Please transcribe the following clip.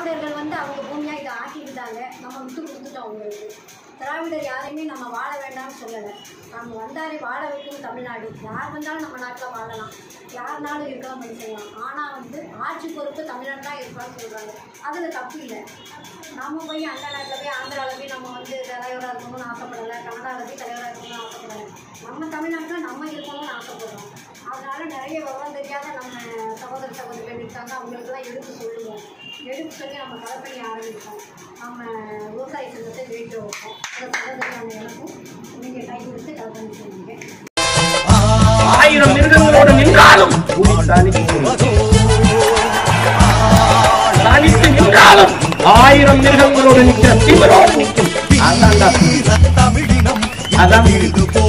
திராவிடர்கள் வந்து அவங்க பூமியாக இதை ஆக்கிக்கிட்டாங்க நம்ம விட்டு கொடுத்துட்டோம் அவங்களுக்கு திராவிடர் யாரையுமே நம்ம வாழ வேண்டாம்னு சொல்லலை நம்ம வந்தாலே வாழ வைக்கும் தமிழ்நாடு யார் வந்தாலும் நம்ம நாட்டில் வாழலாம் யாருனாலும் இருக்கலாம் மனுஷங்களாம் ஆனால் வந்து ஆட்சி பொறுப்பு தமிழ்நாடு தான் இருக்கலாம்னு சொல்கிறாங்க அதில் தப்பு இல்லை நம்ம போய் அந்த நாட்டில் போய் ஆந்திராவில் போய் நம்ம வந்து தலைவராக இருக்கணும்னு ஆசைப்படலை கனடாவில் போய் தலைவராக இருக்கணும்னு ஆசைப்படலை நம்ம தமிழ்நாட்டில் நம்ம இருக்கணும்னு ஆசைப்படுறோம் அதனால நிறைய விவரம் தெரியாத நம்ம சகோதர சகோதரிகள் இருக்காங்க அவங்களுக்குலாம் எடுத்து சொல்லுவோம் எடுத்து சொல்லி நம்ம களப்பணி ஆரம்பிப்போம் நம்ம விவசாய சங்கத்தை வேட்டு வைப்போம் அந்த சகோதரியான எனக்கும் நீங்கள் கை கொடுத்து களப்பணி செய்வீங்க ஆயிரம் மிருகங்களோடு நின்றாலும் தனித்து நின்றாலும் ஆயிரம் மிருகங்களோடு நிற்கிற திமிரோடு நிற்கும் அதான்டா. தமிழினம் அதான் இது